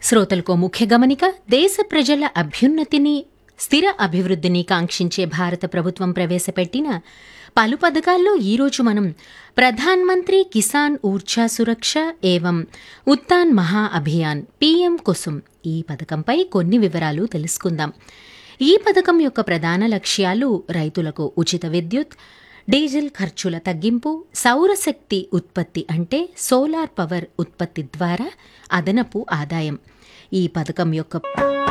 శ్రోతలకు ముఖ్య గమనిక దేశ ప్రజల అభ్యున్నతిని స్థిర అభివృద్ధిని కాంక్షించే భారత ప్రభుత్వం ప్రవేశపెట్టిన పలు పథకాల్లో ఈరోజు మనం ప్రధాన్ మంత్రి కిసాన్ ఊర్జా సురక్ష ఏవం ఉత్తాన్ మహా అభియాన్ పీఎం కుసుమ్ ఈ పథకంపై కొన్ని వివరాలు తెలుసుకుందాం ఈ పథకం యొక్క ప్రధాన లక్ష్యాలు రైతులకు ఉచిత విద్యుత్ డీజిల్ ఖర్చుల తగ్గింపు సౌరశక్తి ఉత్పత్తి అంటే సోలార్ పవర్ ఉత్పత్తి ద్వారా అదనపు ఆదాయం ఈ పథకం యొక్క